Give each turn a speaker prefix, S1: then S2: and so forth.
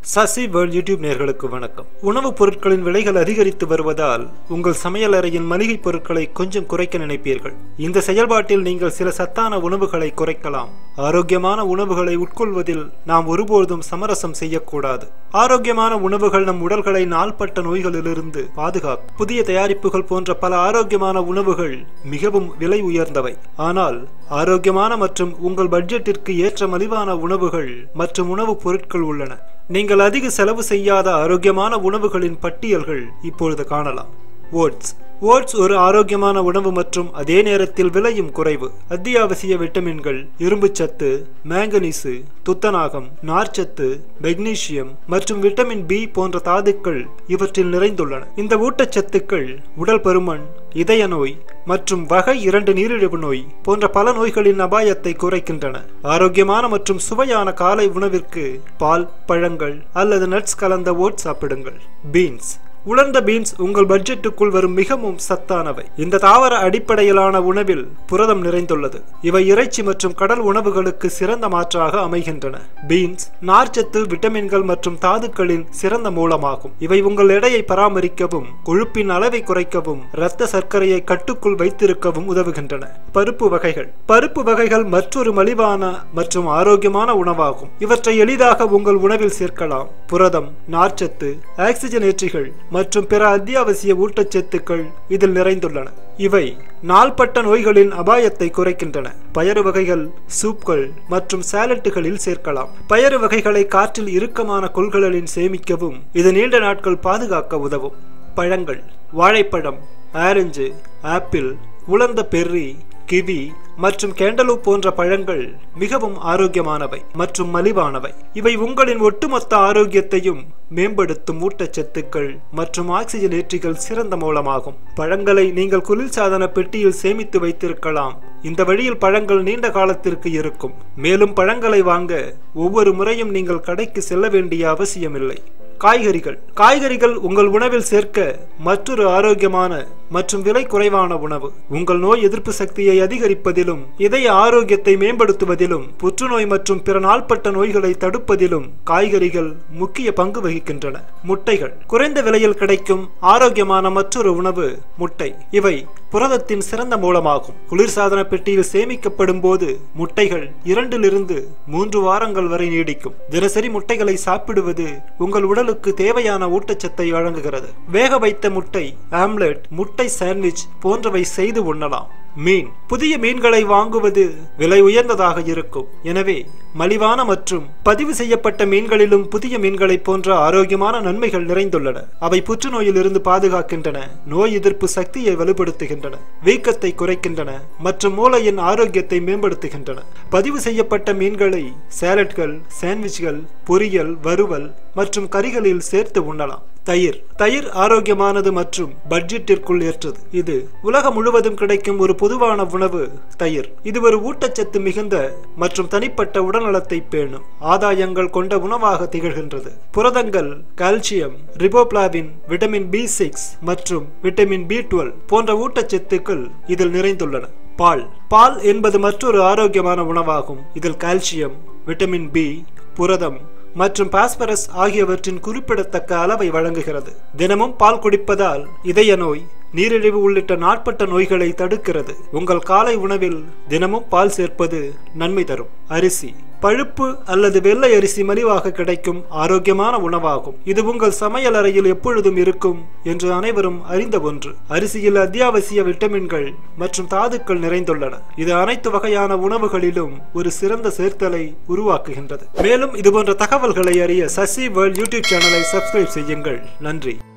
S1: Sasi world YouTube நேர்களுக்கு வணக்கம் உணவுப் பொருட்களின் விலைகள் அதிகரித்து வருவதால் உங்கள் சமையலறையின் மளிகை பொருட்களை கொஞ்சம் குறைக்க நினைப்பீர்கள் இந்த செயல்பாட்டில் நீங்கள் சில சத்தான உணவுகளை குறைக்கலாம் ஆரோக்கியமான உணவுகளை உட்கொள்வதில் நாம் ஒருபோதும் சமரசம் செய்யக்கூடாது ஆரோக்கியமான உணவுகள் நம் உடல்களை நாள்பட்ட நோய்களிலிருந்து பாதுகாக்கும் புதிய தயாரிப்புகள் போன்ற பல ஆரோக்கியமான உணவுகள் மிகவும் விலை உயர்ந்தவை ஆனால் ஆரோக்கியமான மற்றும் உங்கள் பட்ஜெட்டிற்கு ஏற்ற மலிவான உணவுகள் மற்றும் உணவுப் பொருட்கள் உள்ளன நீங்கள் அதிக செலவு செய்யாத ஆரோக்கியமான உணவுகளின் பட்டியல்கள் இப்பொழுது காணலாம் ஓட்ஸ் ஓட்ஸ் ஒரு ஆரோக்கியமான உணவு மற்றும் அதே நேரத்தில் விலையும் குறைவு அத்தியாவசிய விட்டமின்கள் இரும்புச்சத்து மேங்கனீசு துத்தநாகம் நார்ச்சத்து மெக்னீசியம் மற்றும் விட்டமின் பி போன்ற தாதுக்கள் இவற்றில் நிறைந்துள்ளன இந்த ஊட்டச்சத்துக்கள் உடல் பருமன் இதய நோய் மற்றும் வகை இரண்டு நீரிழிவு நோய் போன்ற பல நோய்களின் அபாயத்தை குறைக்கின்றன ஆரோக்கியமான மற்றும் சுவையான காலை உணவிற்கு பால் பழங்கள் அல்லது நட்ஸ் கலந்த ஓட்ஸ் சாப்பிடுங்கள் பீன்ஸ் உலர்ந்த பீன்ஸ் உங்கள் பட்ஜெட்டுக்குள் வரும் மிகவும் சத்தானவை இந்த தாவர அடிப்படையிலான உணவில் புரதம் நிறைந்துள்ளது இவை இறைச்சி மற்றும் கடல் உணவுகளுக்கு சிறந்த மாற்றாக அமைகின்றன பீன்ஸ் நார்ச்சத்து விட்டமின்கள் மற்றும் தாதுக்களின் சிறந்த மூலமாகும் இவை உங்கள் எடையை பராமரிக்கவும் கொழுப்பின் அளவை குறைக்கவும் இரத்த சர்க்கரையை கட்டுக்குள் வைத்திருக்கவும் உதவுகின்றன பருப்பு வகைகள் பருப்பு வகைகள் மற்றொரு மலிவான மற்றும் ஆரோக்கியமான உணவாகும் இவற்றை எளிதாக உங்கள் உணவில் சேர்க்கலாம் புரதம் நார்ச்சத்து ஆக்சிஜனேற்றிகள் மற்றும் பிற அத்தியாவசிய ஊட்டச்சத்துக்கள் இதில் நிறைந்துள்ளன இவை நாள்பட்ட நோய்களின் அபாயத்தை குறைக்கின்றன பயறு வகைகள் சூப்கள் மற்றும் சாலட்டுகளில் சேர்க்கலாம் பயறு வகைகளை காற்றில் இறுக்கமான கொள்கலனில் சேமிக்கவும் இது நீண்ட நாட்கள் பாதுகாக்க உதவும் பழங்கள் வாழைப்பழம் ஆரஞ்சு ஆப்பிள் உலர்ந்த பெர்ரி கிவி மற்றும் கேண்டலூப் போன்ற பழங்கள் மிகவும் ஆரோக்கியமானவை மற்றும் மலிவானவை இவை உங்களின் ஒட்டுமொத்த ஆரோக்கியத்தையும் மேம்படுத்தும் ஊட்டச்சத்துக்கள் மற்றும் ஆக்சிஜனேற்றிகள் சிறந்த மூலமாகும் பழங்களை நீங்கள் குளிர்சாதன பெட்டியில் சேமித்து வைத்திருக்கலாம் இந்த வழியில் பழங்கள் நீண்ட காலத்திற்கு இருக்கும் மேலும் பழங்களை வாங்க ஒவ்வொரு முறையும் நீங்கள் கடைக்கு செல்ல வேண்டிய அவசியமில்லை காய்கறிகள் காய்கறிகள் உங்கள் உணவில் சேர்க்க மற்றொரு ஆரோக்கியமான மற்றும் விலை குறைவான உணவு உங்கள் நோய் எதிர்ப்பு சக்தியை அதிகரிப்பதிலும் இதய ஆரோக்கியத்தை மேம்படுத்துவதிலும் புற்றுநோய் மற்றும் பிற நாள்பட்ட நோய்களை தடுப்பதிலும் காய்கறிகள் முக்கிய பங்கு வகிக்கின்றன முட்டைகள் குறைந்த விலையில் கிடைக்கும் ஆரோக்கியமான மற்றொரு உணவு முட்டை இவை புரதத்தின் சிறந்த மூலமாகும் குளிர்சாதன பெட்டியில் சேமிக்கப்படும் போது முட்டைகள் இரண்டிலிருந்து மூன்று வாரங்கள் வரை நீடிக்கும் தினசரி முட்டைகளை சாப்பிடுவது உங்கள் உடலுக்கு தேவையான ஊட்டச்சத்தை வழங்குகிறது வேக வைத்த முட்டை ஆம்லெட் முட்டை சாண்ட்விச் போன்றவை செய்து உண்ணலாம் மீன் புதிய மீன்களை வாங்குவது விலை உயர்ந்ததாக இருக்கும் எனவே மலிவான மற்றும் பதிவு செய்யப்பட்ட மீன்களிலும் புதிய மீன்களைப் போன்ற ஆரோக்கியமான நன்மைகள் நிறைந்துள்ளன அவை புற்றுநோயில் இருந்து பாதுகாக்கின்றன நோய் எதிர்ப்பு சக்தியை வலுப்படுத்துகின்றன வீக்கத்தை குறைக்கின்றன மற்றும் மூளையின் ஆரோக்கியத்தை மேம்படுத்துகின்றன பதிவு செய்யப்பட்ட மீன்களை சாலட்கள் சாண்ட்விச்கள் பொரியல் வறுவல் மற்றும் கறிகளில் சேர்த்து உண்ணலாம் தயிர் தயிர் ஆரோக்கியமானது மற்றும் பட்ஜெட்டிற்குள் ஏற்றது இது உலகம் முழுவதும் கிடைக்கும் ஒரு பொதுவான உணவு தயிர் இது ஒரு ஊட்டச்சத்து மிகுந்த மற்றும் தனிப்பட்ட உடல்நலத்தை பேணும் ஆதாயங்கள் கொண்ட உணவாக திகழ்கின்றது புரதங்கள் calcium riboflavin vitamin B six மற்றும் விட்டமின் பி டுவெல் போன்ற ஊட்டச்சத்துக்கள் இதில் நிறைந்துள்ளன பால் பால் என்பது மற்றொரு ஆரோக்கியமான உணவாகும் இதில் கால்சியம் விட்டமின் பி புரதம் மற்றும் பாஸ்பரஸ் ஆகியவற்றின் குறிப்பிடத்தக்க அளவை வழங்குகிறது தினமும் பால் குடிப்பதால் இதய நோய் நீரிழிவு உள்ளிட்ட நாட்பட்ட நோய்களை தடுக்கிறது உங்கள் காலை உணவில் தினமும் பால் சேர்ப்பது நன்மை தரும் அரிசி பழுப்பு அல்லது வெள்ளை அரிசி மலிவாக கிடைக்கும் ஆரோக்கியமான உணவாகும் இது உங்கள் சமையல் அறையில் எப்பொழுதும் இருக்கும் என்று அனைவரும் அறிந்த ஒன்று அரிசியில் அத்தியாவசிய விட்டமின்கள் மற்றும் தாதுக்கள் நிறைந்துள்ளன இது அனைத்து வகையான உணவுகளிலும் ஒரு சிறந்த சேர்த்தலை உருவாக்குகின்றது மேலும் இதுபோன்ற தகவல்களை அறிய சசி வேர்ல்ட் யூடியூப் சேனலை சப்ஸ்கிரைப் செய்யுங்கள் நன்றி